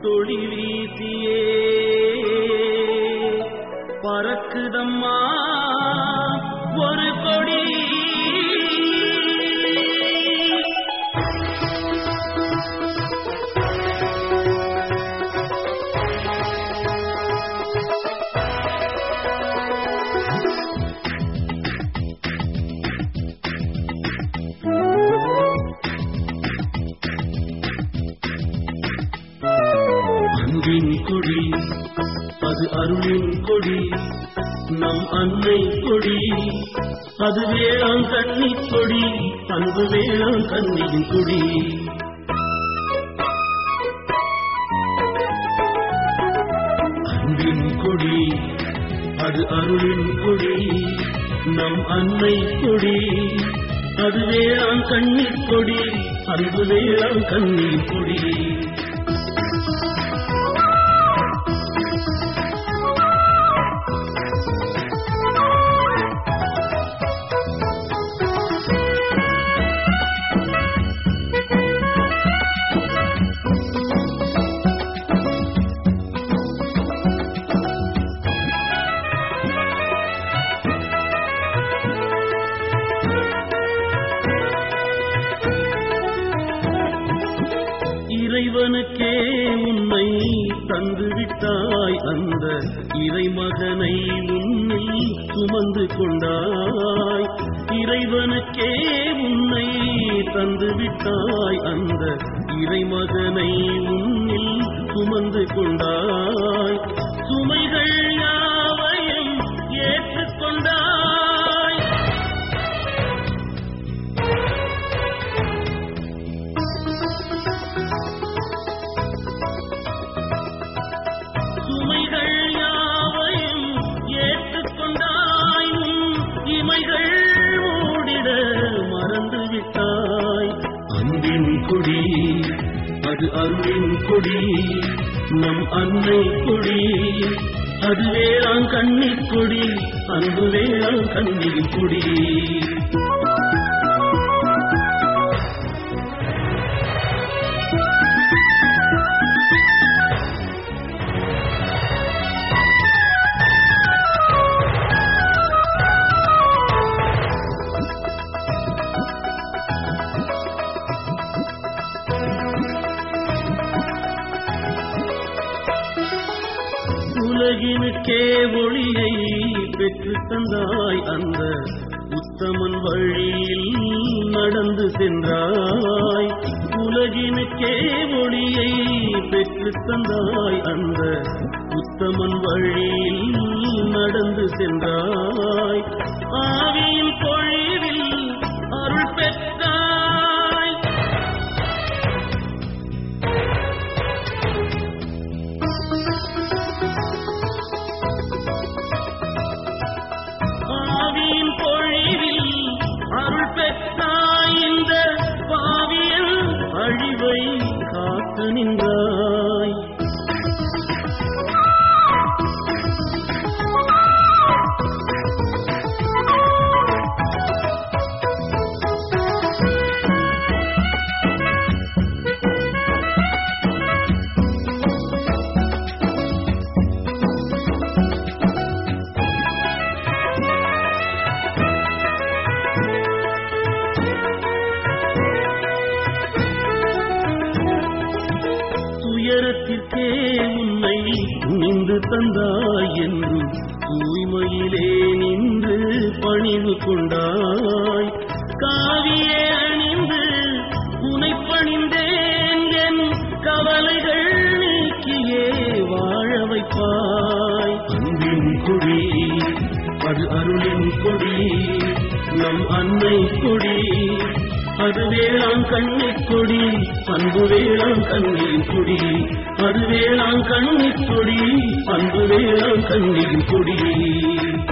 தொழி வீசியே பறக்குதம்மா ஒரு கொடி அன்பின் கொடி அது அருளின் கொடி நம் அன்னை கொடி அது வேளாண் கண்ணி கொடி அன்பு வேளாண் கண்ணியின் கொடி அன்பின் கொடி அது அருளின் கொடி நம் அன்னை கொடி அது வேளாண் கண்ணி கொடி அன்பு வேளாண் கண்ணியின் கொடி இறைவனுக்கே உன்னை தந்துவிட்டாய் அந்த இறைமகனை உன்னில் சுமந்து கொண்டாய் இறைவனுக்கே உன்னை தந்துவிட்டாய் அந்த இறைமகனை உன்னில் சுமந்து கொண்டாய் சுமைகள் யாவையும் ஏற்றுக்கொண்டாய் சுமைகள் யாவையும் ஏற்றுக்கொண்டாய் உன் இமைகள் மூடிட மறந்து விட்டாய் அன்பின் கொடி அது அருளின் கொடி நம் அன்னை கொடி அது வேளாண் கண்ணி கொடி அன்பு வேளாண் கண்ணியின் கொடி உலகினுக்கே ஒளியை பெற்று தந்தாய் அந்த உத்தமன் வழியில் நடந்து சென்றாய் உலகினுக்கே ஒளியை பெற்று தந்தாய் அந்த உத்தமன் வழியில் நடந்து சென்றாய் ஆவியின் பொழிவில் அருள் பெற்றாய் ஆவியின் பொழிவில் அருள் பெற்றாய் இந்த பாவியல் அழிவை காத்து நின்றாய் துயரத்திற்கே உன்னை துணிந்து தந்தாய் என்று தூய்மையிலே நின்று பணிவு கொண்டாய் காவியே அணிந்து உனை பணிந்தேன் என் கவலைகள் நீக்கியே வாழ வைப்பாய் அன்பின் கொடி அது அருளின் கொடி நம் அன்னை கொடி அது வேளாண் கண்ணிக் கொடி அன்பு வேளாண் கண்ணின் கொடி அது வேளாண் கண்ணிக் கொடி அன்பு வேளாண் கண்ணின் கொடி